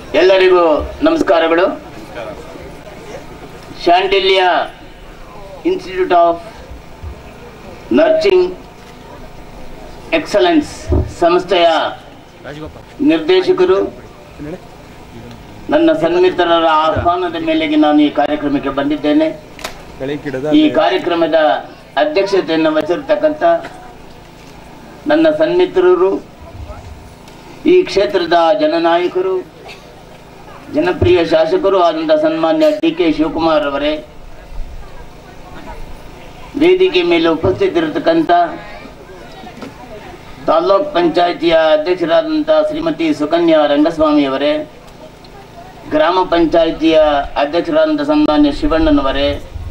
ಎಲ್ಲರಿಗೂ ನಮಸ್ಕಾರಗಳು Shandilya institute of nursing excellence ಸಂಸ್ಥೆಯ ನಿರ್ದೇಶಕರು ನನ್ನ ಸನ್ಮಿತ್ರರ ಆಹ್ವಾನದ ಮೇಲೆಗೆ ನಾನು ಈ ಕಾರ್ಯಕ್ರಮಕ್ಕೆ ಬಂದಿದ್ದೇನೆ ಈ ಕಾರ್ಯಕ್ರಮದ ಅಧ್ಯಕ್ಷತೆಯನ್ನು ವಹಿಸಿರ್ತಕ್ಕಂಥ ನನ್ನ ಸನ್ಮಿತ್ರರು ಈ ಕ್ಷೇತ್ರದ ಜನನಾಯಕರು ಜನಪ್ರಿಯ ಶಾಸಕರು ಆದಂಥ ಸನ್ಮಾನ್ಯ ಡಿ ಕೆ ಶಿವಕುಮಾರ್ ಅವರೇ ವೇದಿಕೆ ಮೇಲೆ ಉಪಸ್ಥಿತರಿರ್ತಕ್ಕಂಥ ತಾಲ್ಲೂಕ್ ಪಂಚಾಯಿತಿಯ ಅಧ್ಯಕ್ಷರಾದಂಥ ಶ್ರೀಮತಿ ಸುಕನ್ಯಾ ರಂಗಸ್ವಾಮಿ ಅವರೇ ಗ್ರಾಮ ಪಂಚಾಯಿತಿಯ ಅಧ್ಯಕ್ಷರಾದಂಥ ಸನ್ಮಾನ್ಯ ಶಿವಣ್ಣನವರೇ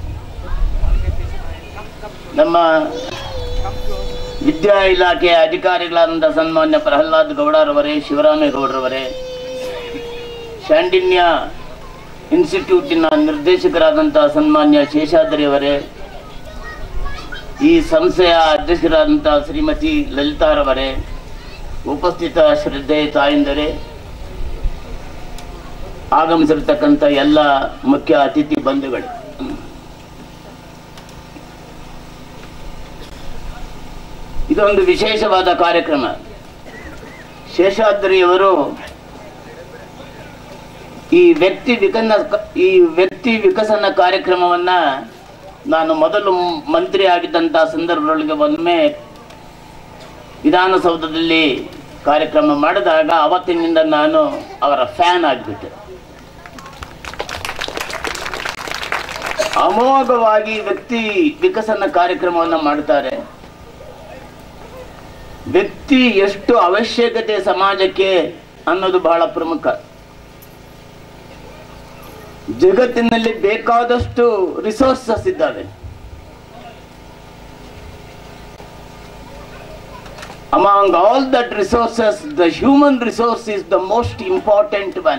ನಮ್ಮ ವಿದ್ಯಾ ಇಲಾಖೆಯ ಅಧಿಕಾರಿಗಳಾದಂಥ ಸನ್ಮಾನ್ಯ ಪ್ರಹ್ಲಾದ್ ಗೌಡರವರೇ ಶಿವರಾಮೇಗೌಡರವರೇ ಶಾಂಡಿನ್ಯ ಇನ್ಸ್ಟಿಟ್ಯೂಟಿನ ನಿರ್ದೇಶಕರಾದಂಥ ಸನ್ಮಾನ್ಯ ಶೇಷಾದ್ರಿಯವರೇ ಈ ಸಂಸ್ಥೆಯ ಅಧ್ಯಕ್ಷರಾದಂಥ ಶ್ರೀಮತಿ ಲಲಿತಾರವರೇ ಉಪಸ್ಥಿತ ಶ್ರದ್ಧೆ ತಾಯಿಂದರೇ ಆಗಮಿಸಿರ್ತಕ್ಕಂಥ ಎಲ್ಲ ಮುಖ್ಯ ಅತಿಥಿ ಬಂಧುಗಳು ಇದೊಂದು ವಿಶೇಷವಾದ ಕಾರ್ಯಕ್ರಮ ಶೇಷಾದ್ರಿಯವರು ಈ ವ್ಯಕ್ತಿ ವಿಕನ ಈ ವ್ಯಕ್ತಿ ವಿಕಸನ ಕಾರ್ಯಕ್ರಮವನ್ನ ನಾನು ಮೊದಲು ಮಂತ್ರಿ ಆಗಿದ್ದಂಥ ಸಂದರ್ಭದೊಳಗೆ ಒಮ್ಮೆ ವಿಧಾನಸೌಧದಲ್ಲಿ ಕಾರ್ಯಕ್ರಮ ಮಾಡಿದಾಗ ಅವತ್ತಿನಿಂದ ನಾನು ಅವರ ಫ್ಯಾನ್ ಆಗಿಬಿಟ್ಟೆ ಅಮೋಘವಾಗಿ ವ್ಯಕ್ತಿ ವಿಕಸನ ಕಾರ್ಯಕ್ರಮವನ್ನು ಮಾಡ್ತಾರೆ ವ್ಯಕ್ತಿ ಎಷ್ಟು ಅವಶ್ಯಕತೆ ಸಮಾಜಕ್ಕೆ ಅನ್ನೋದು ಬಹಳ ಪ್ರಮುಖ ಜಗತ್ತಿನಲ್ಲಿ ಬೇಕಾದಷ್ಟು ರಿಸೋರ್ಸಸ್ ಇದ್ದಾವೆ among all that resources the human resource is the most important one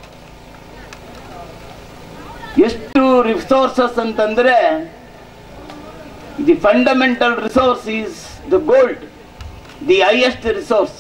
ಎಷ್ಟು ರಿಸೋರ್ಸಸ್ ಅಂತಂದ್ರೆ the fundamental resource is the gold the highest resource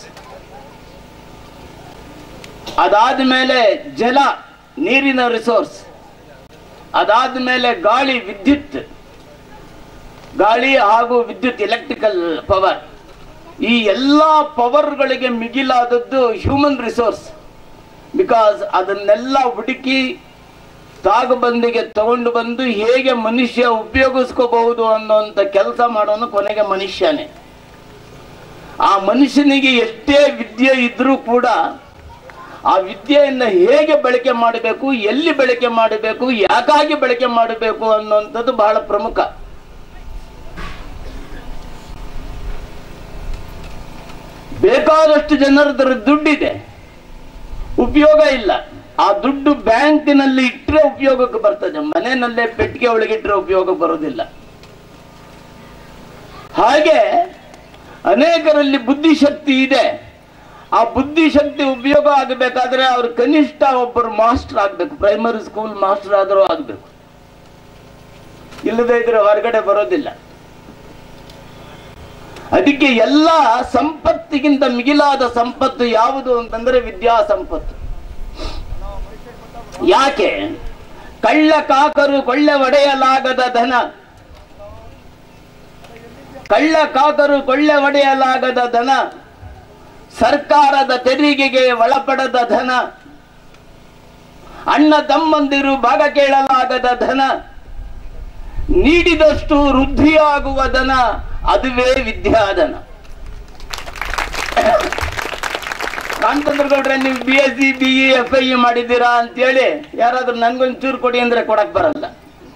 ಅದಾದ ಮೇಲೆ ಜಲ ನೀರಿನ ರಿಸೋರ್ಸ್ ಅದಾದ ಮೇಲೆ ಗಾಳಿ ವಿದ್ಯುತ್ ಗಾಳಿ ಹಾಗೂ ವಿದ್ಯುತ್ ಎಲೆಕ್ಟ್ರಿಕಲ್ ಪವರ್ ಈ ಎಲ್ಲ ಪವರ್ಗಳಿಗೆ ಮಿಗಿಲಾದದ್ದು ಹ್ಯೂಮನ್ ರಿಸೋರ್ಸ್ ಬಿಕಾಸ್ ಅದನ್ನೆಲ್ಲ ಹುಡುಕಿ ತಾಗುಬಂದಿಗೆ ತಗೊಂಡು ಬಂದು ಹೇಗೆ ಮನುಷ್ಯ ಉಪಯೋಗಿಸ್ಕೋಬಹುದು ಅನ್ನೋಂಥ ಕೆಲಸ ಮಾಡೋನು ಕೊನೆಗೆ ಮನುಷ್ಯನೇ ಆ ಮನುಷ್ಯನಿಗೆ ಎಷ್ಟೇ ವಿದ್ಯೆ ಇದ್ರೂ ಕೂಡ ಆ ವಿದ್ಯೆಯನ್ನು ಹೇಗೆ ಬಳಕೆ ಮಾಡಬೇಕು ಎಲ್ಲಿ ಬಳಕೆ ಮಾಡಬೇಕು ಯಾಕಾಗಿ ಬಳಕೆ ಮಾಡಬೇಕು ಅನ್ನುವಂಥದ್ದು ಬಹಳ ಪ್ರಮುಖ ಬೇಕಾದಷ್ಟು ಜನರದ್ರ ದುಡ್ಡಿದೆ ಉಪಯೋಗ ಇಲ್ಲ ಆ ದುಡ್ಡು ಬ್ಯಾಂಕಿನಲ್ಲಿ ಇಟ್ಟರೆ ಉಪಯೋಗಕ್ಕೆ ಬರ್ತದೆ ಮನೆಯಲ್ಲೇ ಪೆಟ್ಟಿಗೆ ಒಳಗಿಟ್ರೆ ಉಪಯೋಗ ಬರೋದಿಲ್ಲ ಹಾಗೆ ಅನೇಕರಲ್ಲಿ ಬುದ್ಧಿಶಕ್ತಿ ಇದೆ ಆ ಬುದ್ಧಿಶಕ್ತಿ ಉಪಯೋಗ ಆಗಬೇಕಾದ್ರೆ ಅವ್ರು ಕನಿಷ್ಠ ಒಬ್ಬರು ಮಾಸ್ಟರ್ ಆಗ್ಬೇಕು ಪ್ರೈಮರಿ ಸ್ಕೂಲ್ ಮಾಸ್ಟರ್ ಆದರೂ ಆಗ್ಬೇಕು ಇಲ್ಲದೇ ಇದ್ರೆ ಹೊರಗಡೆ ಬರೋದಿಲ್ಲ ಅದಕ್ಕೆ ಎಲ್ಲ ಸಂಪತ್ತಿಗಿಂತ ಮಿಗಿಲಾದ ಸಂಪತ್ತು ಯಾವುದು ಅಂತಂದ್ರೆ ವಿದ್ಯಾ ಸಂಪತ್ತು ಯಾಕೆ ಕಳ್ಳ ಕಾಕರು ಕೊಳ್ಳೆ ಒಡೆಯಲಾಗದ ಧನ ಕಳ್ಳ ಕಾಕರು ಕೊಳ್ಳೆ ಒಡೆಯಲಾಗದ ಧನ ಸರ್ಕಾರದ ತೆರಿಗೆಗೆ ಒಳಪಡದ ಧನ ಅಣ್ಣ ತಮ್ಮಂದಿರು ಭಾಗ ಕೇಳಲಾಗದ ಧನ ನೀಡಿದಷ್ಟು ವೃದ್ಧಿಯಾಗುವ ಧನ ಅದುವೇ ವಿದ್ಯಾಧನ ಕಾಂತಂದ್ರಗೌಡ್ರೆ ನೀವು B S C B E F I ಮಾಡಿದ್ದೀರಾ ಅಂತೇಳಿ ಯಾರಾದ್ರೂ ನನ್ಗೊಂದು ಚೂರು ಕೊಡಿ ಅಂದ್ರೆ ಕೊಡಕ್ ಬರಲ್ಲ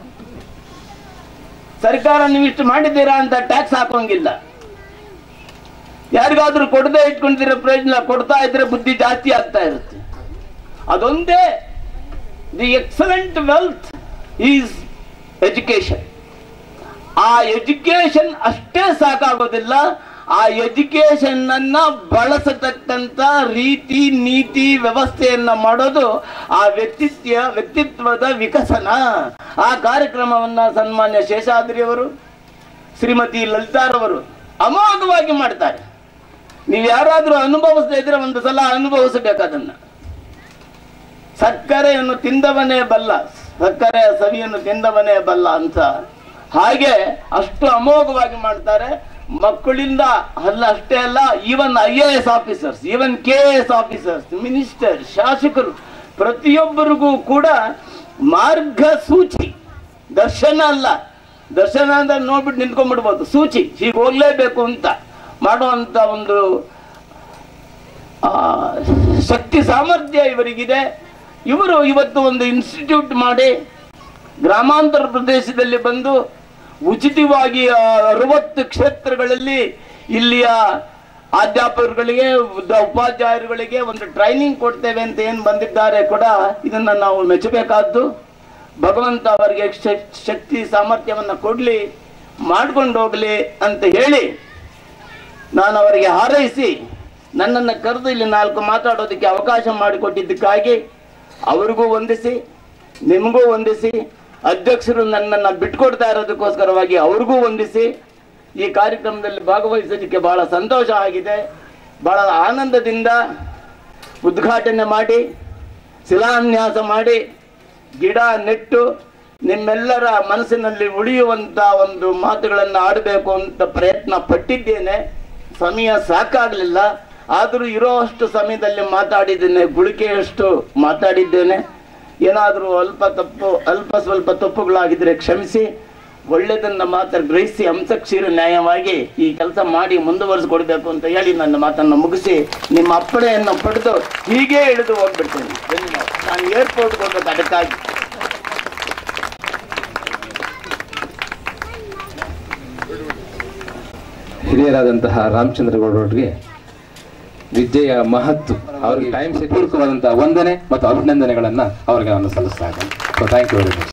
ಸರ್ಕಾರ ನೀವು ಇಷ್ಟು ಮಾಡಿದ್ದೀರಾ ಅಂತ ಟ್ಯಾಕ್ಸ್ ಹಾಕೋಂಗಿಲ್ಲ ಯಾರಿಗಾದ್ರೂ ಕೊಡದೆ ಇಟ್ಕೊಂಡಿರೋ ಪ್ರಯೋಜನ ಕೊಡ್ತಾ ಇದ್ರೆ ಬುದ್ಧಿ ಜಾಸ್ತಿ ಆಗ್ತಾ ಇರುತ್ತೆ ಅದೊಂದೇ the excellent wealth is education ಆ ಎಜುಕೇಶನ್ ಅಷ್ಟೇ ಸಾಕಾಗೋದಿಲ್ಲ ಆ ಎಜುಕೇಶನ್ ಅನ್ನ ಬಳಸತಕ್ಕಂತ ರೀತಿ ನೀತಿ ವ್ಯವಸ್ಥೆಯನ್ನ ಮಾಡೋದು ಆ ವ್ಯಕ್ತಿತ್ವ ವ್ಯಕ್ತಿತ್ವದ ವಿಕಸನ ಆ ಕಾರ್ಯಕ್ರಮವನ್ನ ಸನ್ಮಾನ್ಯ ಶೇಷಾದ್ರಿಯವರು ಶ್ರೀಮತಿ ಲಲಿತಾರವರು ಅಮೋಘವಾಗಿ ಮಾಡ್ತಾರೆ ನೀವು ಯಾರಾದ್ರೂ ಅನುಭವಿಸದೇ ಇದ್ರೆ ಒಂದು ಸಲ ಅನುಭವಿಸಬೇಕು ಅದನ್ನ ಸಕ್ಕರೆಯನ್ನು ತಿಂದವನೇ ಬಲ್ಲ ಸಕ್ಕರೆ ಸವಿಯನ್ನು ತಿಂದವನೇ ಬಲ್ಲ ಅಂತ ಹಾಗೆ ಅಷ್ಟು ಅಮೋಘವಾಗಿ ಮಾಡ್ತಾರೆ ಮಕ್ಕಳಿಂದ ಅಲ್ಲ ಅಷ್ಟೇ ಅಲ್ಲ even I A S officers even K A S officers minister ಶಾಸಕರು ಪ್ರತಿಯೊಬ್ಬರಿಗೂ ಕೂಡ ಮಾರ್ಗಸೂಚಿ ದರ್ಶನ ಅಲ್ಲ ದರ್ಶನ ಅಂದ್ರೆ ನೋಡ್ಬಿಟ್ಟು ನಿಂತ್ಕೊಂಡ್ಬಿಡ್ಬೋದು ಸೂಚಿ ಹೀಗೆ ಹೋಗ್ಲೇಬೇಕು ಅಂತ ಮಾಡುವಂತ ಒಂದು ಆ, ಶಕ್ತಿ ಸಾಮರ್ಥ್ಯ ಇವರಿಗಿದೆ ಇವರು ಇವತ್ತು ಒಂದು ಇನ್ಸ್ಟಿಟ್ಯೂಟ್ ಮಾಡಿ ಗ್ರಾಮಾಂತರ ಪ್ರದೇಶದಲ್ಲಿ ಬಂದು ಉಚಿತವಾಗಿ ಆ, ಅರವತ್ತು ಕ್ಷೇತ್ರಗಳಲ್ಲಿ ಇಲ್ಲಿಯ ಅಧ್ಯಾಪಕರುಗಳಿಗೆ ಉದ- ಉಪಾಧ್ಯಾಯರುಗಳಿಗೆ ಒಂದು ಟ್ರೈನಿಂಗ್ ಕೊಡ್ತೇವೆ ಅಂತ ಏನು ಬಂದಿದ್ದಾರೆ ಕೂಡ ಇದನ್ನ ನಾವು ಮೆಚ್ಚಬೇಕಾದ್ದು ಭಗವಂತ ಅವರಿಗೆ ಶಕ್- ಶಕ್ತಿ ಸಾಮರ್ಥ್ಯವನ್ನು ಕೊಡ್ಲಿ ಮಾಡ್ಕೊಂಡು ಹೋಗ್ಲಿ ಅಂತ ಹೇಳಿ ನಾನು ಅವರಿಗೆ ಹಾರೈಸಿ ನನ್ನನ್ನು ಕರೆದು ಇಲ್ಲಿ ನಾಲ್ಕು ಮಾತಾಡೋದಕ್ಕೆ ಅವಕಾಶ ಮಾಡಿಕೊಟ್ಟಿದ್ದಕ್ಕಾಗಿ ಅವರಿಗೂ ವಂದಿಸಿ ನಿಮಗೂ ವಂದಿಸಿ ಅಧ್ಯಕ್ಷರು ನನ್ನನ್ನು ಬಿಟ್ಕೊಡ್ತಾ ಇರೋದಕ್ಕೋಸ್ಕರವಾಗಿ ಅವ್ರಿಗೂ ವಂದಿಸಿ ಈ ಕಾರ್ಯಕ್ರಮದಲ್ಲಿ ಭಾಗವಹಿಸೋದಕ್ಕೆ ಬಹಳ ಸಂತೋಷ ಆಗಿದೆ ಬಹಳ ಆನಂದದಿಂದ ಉದ್ಘಾಟನೆ ಮಾಡಿ ಶಿಲಾನ್ಯಾಸ ಮಾಡಿ ಗಿಡ ನೆಟ್ಟು ನಿಮ್ಮೆಲ್ಲರ ಮನಸ್ಸಿನಲ್ಲಿ ಉಳಿಯುವಂತ ಒಂದು ಮಾತುಗಳನ್ನು ಆಡಬೇಕು ಅಂತ ಪ್ರಯತ್ನ ಪಟ್ಟಿದ್ದೇನೆ ಸಮಯ ಸಾಕಾಗಲಿಲ್ಲ ಆದರೂ ಇರೋಷ್ಟು ಸಮಯದಲ್ಲಿ ಮಾತಾಡಿದ್ದೇನೆ ಗುಳಿಕೆಯಷ್ಟು ಮಾತಾಡಿದ್ದೇನೆ ಏನಾದರೂ ಅಲ್ಪ ತಪ್ಪು ಅಲ್ಪ ಸ್ವಲ್ಪ ತಪ್ಪುಗಳಾಗಿದ್ರೆ ಕ್ಷಮಿಸಿ ಒಳ್ಳೆಯದನ್ನ ಮಾತ್ರ ಗ್ರಹಿಸಿ ಅಂಶಕ್ಷೀರ ನ್ಯಾಯವಾಗಿ ಈ ಕೆಲಸ ಮಾಡಿ ಮುಂದುವರಿಸಿಕೊಡ್ಬೇಕು ಅಂತ ಹೇಳಿ ನನ್ನ ಮಾತನ್ನು ಮುಗಿಸಿ ನಿಮ್ಮ ಅಪ್ಪಣೆಯನ್ನು ಪಡೆದು ಹೀಗೆ ಹಿಡಿದು ಹೋಗ್ಬಿಡ್ತೇನೆ ಧನ್ಯವಾದ. ನಾನು ಏರ್ಪೋರ್ಟ್ಗೆ ಹೋಗ್ಬೇಕು ಅದಕ್ಕಾಗಿ ಹಿರಿಯರಾದಂತಹ ರಾಮಚಂದ್ರ ಗೌಡರಿಗೆ ವಿದ್ಯೆಯ ಮಹತ್ತು ಅವರಿಗೆ ಟೈಮ್ ಪೂರ್ವಕವಾದಂತಹ ವಂದನೆ ಮತ್ತು ಅಭಿನಂದನೆಗಳನ್ನ ಅವರಿಗೆ ನಾನು ಸಲ್ಲಿಸ್ತಾ ಇದ್ದೇನೆ so thank you very much